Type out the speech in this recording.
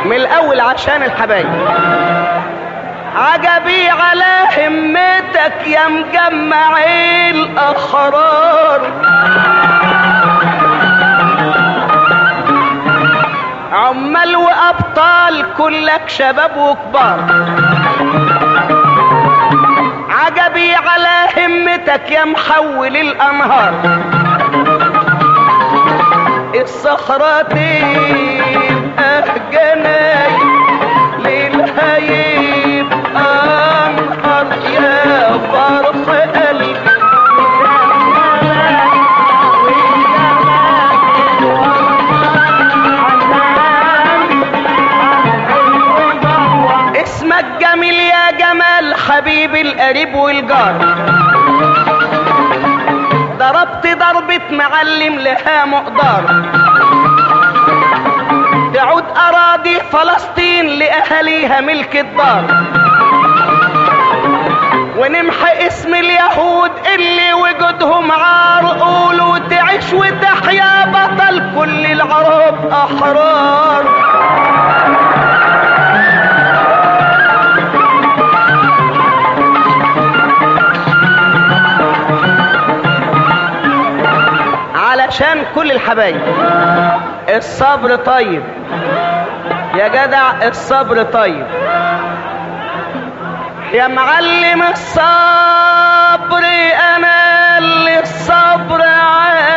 من الاول عشان الحبايب عجبي على همتك يا مجمع الاحرار عمال وابطال كلك شباب وكبار عجبي على همتك يا محول الانهار الصخرة تبقى جناي ليلها يبقى انهار يا فرح قلبي اسمك جميل يا جمال حبيب القريب والجار ضربت ضربة معلم لها مقدار تعود أراضي فلسطين لأهاليها ملك الدار ونمحي اسم اليهود اللي وجودهم عار قولوا تعيش وتحيا بطل كل العرب أحرار علشان كل الحبايب الصبر طيب يا جدع الصبر طيب يا معلم الصبر انا اللي الصبر عاد